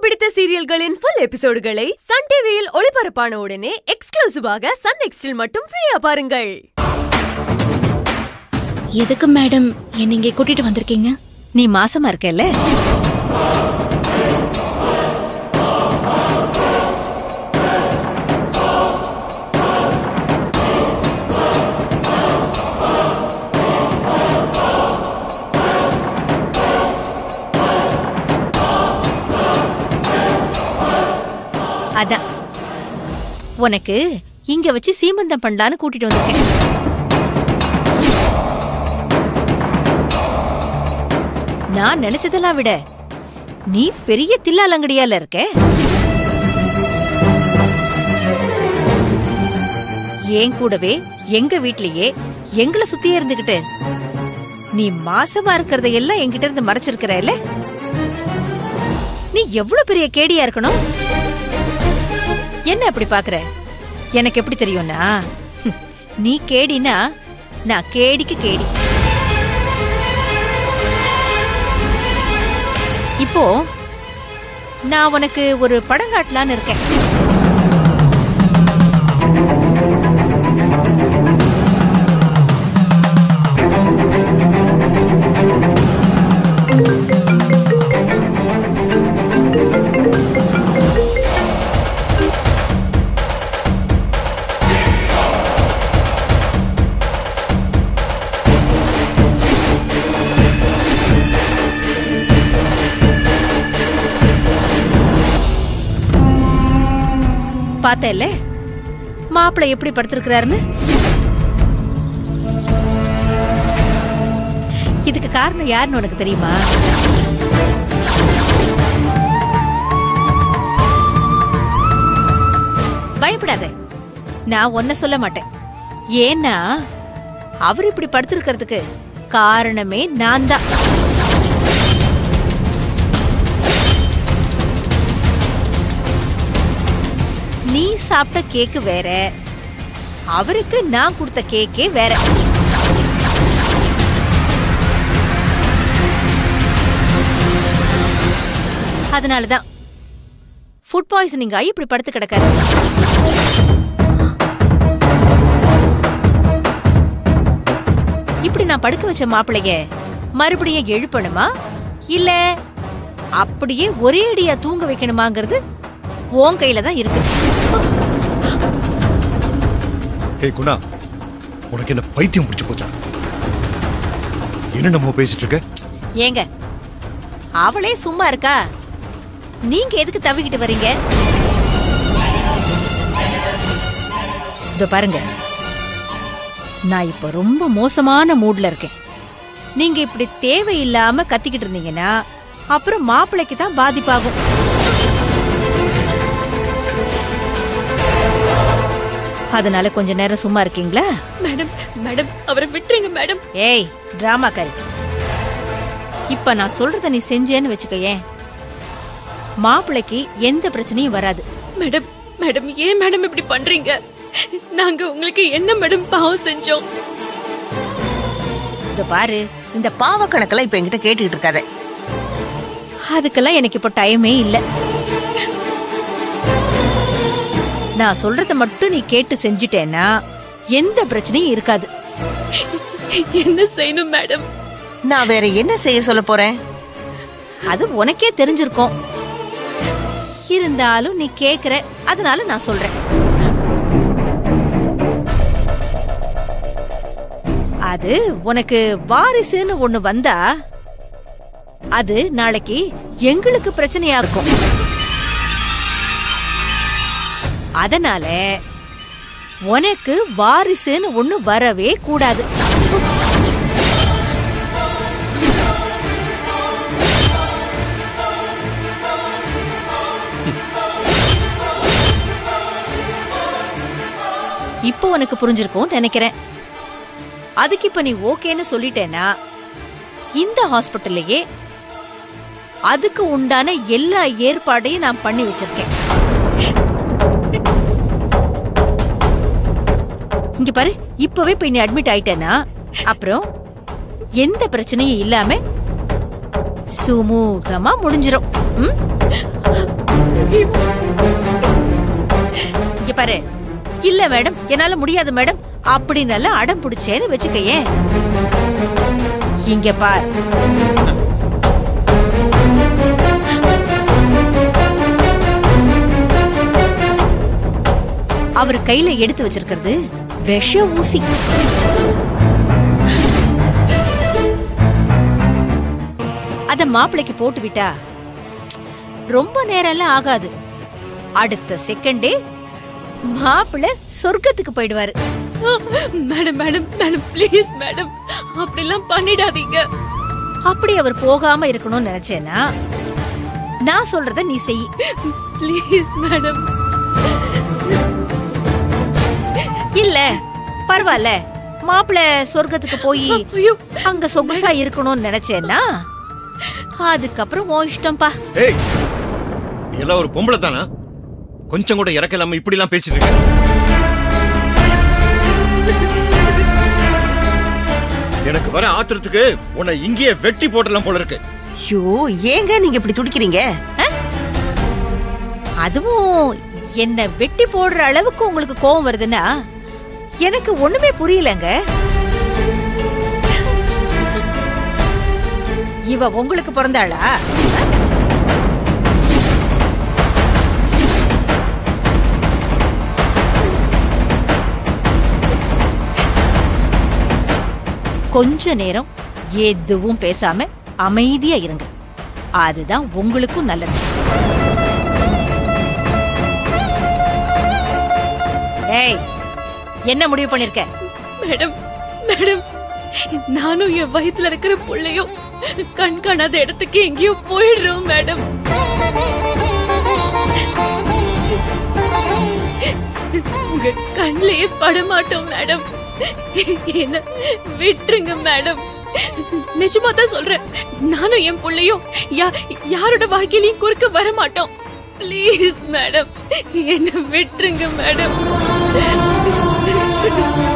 பிடித்த சீரியல்களின் full எபிசோடுகளை Sun டிவியில் ஒளிபரப்பான உடனே எக்ஸ்க்ளூசிவாக சன் நெக்ஸ்டில் மட்டும் ஃப்ரீயா பாருங்கள் எதுக்கு மேடம் என்னை இங்கே கூட்டிட்டு வந்திருக்கீங்க நீ மாசமா இருக்கல்ல அதான் உனக்கு இங்க வச்சு சீமந்தம் பண்ணலான்னு கூட்டிட்டு வந்திருக்கேன் நான் நினைச்சதெல்லாம் விட நீ பெரிய தில்லாலங்கடியால இருக்க ஏன் கூடவே எங்க வீட்லயே எங்களை சுத்தியே இருந்துகிட்டு நீ மாசமா இருக்கிறத எல்லாம் என்கிட்ட இருந்து மறைச்சிருக்கிறல்ல நீ எவ்வளவு பெரிய கேடியா இருக்கணும் என்ன அப்படி பாக்குற எனக்கு எப்படி தெரியும்னா ஹம், நீ கேடினா நான் கேடிக்கு கேடி இப்போ நான் உனக்கு ஒரு படம் காட்டலான்னு இருக்கேன் பார்த்தேல்ல மாப்பிள்ளை எப்படி படுத்திருக்கிறாருன்னு இதுக்கு காரணம் யாருன்னு உனக்கு தெரியுமா பயப்படாத நான் ஒன்ன சொல்ல மாட்டேன் ஏன்னா அவர் இப்படி படுத்திருக்கிறதுக்கு காரணமே நான் தான் நீ சாப்பிட்ட கேக்கு வேற அவருக்கு நான் கொடுத்த கேக்கே வேற அதனாலதான் ஃபுட் பாய்சனிங் ஆகி இப்படி படுத்து கிடக்காரு இப்படி நான் படுக்க வச்ச மாப்பிளைய மறுபடியும் எழுப்பணுமா இல்ல அப்படியே ஒரே அடியா தூங்க வைக்கணுமாங்கிறது உன் கையில தான் இருக்கு ஹே குணா உனக்கு என்ன பைத்தியம் பிடிச்சு போச்சா என்ன நம்ம பேசிட்டு இருக்க ஏங்க அவளே சும்மா இருக்கா நீங்க எதுக்கு தவிக்கிட்டு வர்றீங்க இதோ பாருங்க நான் இப்ப ரொம்ப மோசமான மூட்ல இருக்கேன் நீங்க இப்படி தேவையில்லாம கத்திக்கிட்டு இருந்தீங்கன்னா அப்புறம் மாப்பிள்ளைக்கு தான் பாதிப்பாகும் அதனால கொஞ்ச நேரம் சும்மா இருக்கீங்களா மேடம் மேடம் அவரை விட்டுருங்க மேடம் ஏய் டிராமா கரி இப்ப நான் சொல்றத நீ செஞ்சேன்னு வச்சுக்கயேன் மாப்பிள்ளைக்கு எந்த பிரச்சனையும் வராது மேடம் மேடம் ஏன் மேடம் இப்படி பண்றீங்க நாங்க உங்களுக்கு என்ன மேடம் பாவம் செஞ்சோம் இத பாரு இந்த பாவ கணக்கெல்லாம் இப்ப என்கிட்ட கேட்டுக்கிட்டு இருக்காத அதுக்கெல்லாம் எனக்கு இப்போ டைமே இல்ல நான் சொல்றத மட்டும் நீ கேட்டு செஞ்சுட்டேன்னா எந்த பிரச்சனையும் இருக்காது என்ன செய்யணும் மேடம் நான் வேற என்ன செய்ய சொல்ல போறேன் அது உனக்கே தெரிஞ்சிருக்கும் இருந்தாலும் நீ கேக்குற அதனால நான் சொல்றேன் அது உனக்கு வாரிசுன்னு ஒண்ணு வந்தா அது நாளைக்கு எங்களுக்கு பிரச்சனையா இருக்கும் அதனால உனக்கு வாரிசுன்னு ஒண்ணு வரவே கூடாது இப்போ உனக்கு புரிஞ்சிருக்கும் நினைக்கிறேன் அதுக்கு இப்ப நீ ஓகேன்னு சொல்லிட்டேன்னா இந்த ஹாஸ்பிட்டல்லையே அதுக்கு உண்டான எல்லா ஏற்பாடையும் நான் பண்ணி வச்சிருக்கேன் இங்க பாரு இப்பவே போய் நீ அட்மிட் ஆயிட்டேன்னா அப்புறம் எந்த பிரச்சனையும் இல்லாம சுமூகமா முடிஞ்சிரும் ம்? இங்க பாரு இல்ல மேடம் என்னால முடியாது மேடம் அப்படின்னு எல்லாம் அடம் பிடிச்சேன்னு வச்சுக்கயேன் இங்க பார் அவர் கையில எடுத்து வச்சிருக்கிறது விஷ ஊசி அத மாப்பிளைக்கு போட்டு விட்டா ரொம்ப நேரம்லாம் ஆகாது அடுத்த செகண்டே மாப்பிள்ளை சொர்க்கத்துக்கு போயிடுவாரு madam madam madam please madam அப்படிலாம் பண்ணிடாதீங்க அப்படி அவர் போகாம இருக்கணும்னு நினைச்சேன்னா நான் சொல்றத நீ செய் ப்ளீஸ் மேடம் இல்ல பரவாயில்ல மாப்பிள்ளை சொர்க்கத்துக்கு போய் ஐயோ அங்க சொகுசா இருக்கணும்னு நினைச்சேன்னா அதுக்கப்புறம் உன் இஷ்டம்பா ஏய் நீ எல்லாம் ஒரு பொம்பளை தானா கொஞ்சம் கூட இறக்க இல்லாம இப்படி எல்லாம் பேசிட்டு இருக்க எனக்கு வர ஆத்திரத்துக்கு உன்னை இங்கேயே வெட்டி போடலாம் போல இருக்கு ஐயோ ஏங்க நீங்க இப்படி துடிக்கிறீங்க அதுவும் என்ன வெட்டி போடுற அளவுக்கு உங்களுக்கு கோவம் வருதுன்னா எனக்கு ஒண்ணுமே புரியலங்க இவ உங்களுக்கு பிறந்தாளா கொஞ்ச நேரம் எதுவும் பேசாம அமைதியா இருங்க அதுதான் உங்களுக்கும் நல்லது ஏய் என்ன முடிவு பண்ணிருக்க மேடம் மேடம் நானும் என் வயித்துல இருக்கிற புள்ளையும் கண் காணாத இடத்துக்கு எங்கேயோ போயிடுறோம் மேடம் உங்க கண்ணிலேயே படமாட்டோம் மேடம் என்ன விட்டுருங்க மேடம் நிஜமா தான் சொல்றேன் நானும் என் புள்ளையும் யா- யாரோட வாழ்க்கையிலயும் குறுக்க வர மாட்டோம் ப்ளீஸ் மேடம் என்ன விட்டுருங்க மேடம்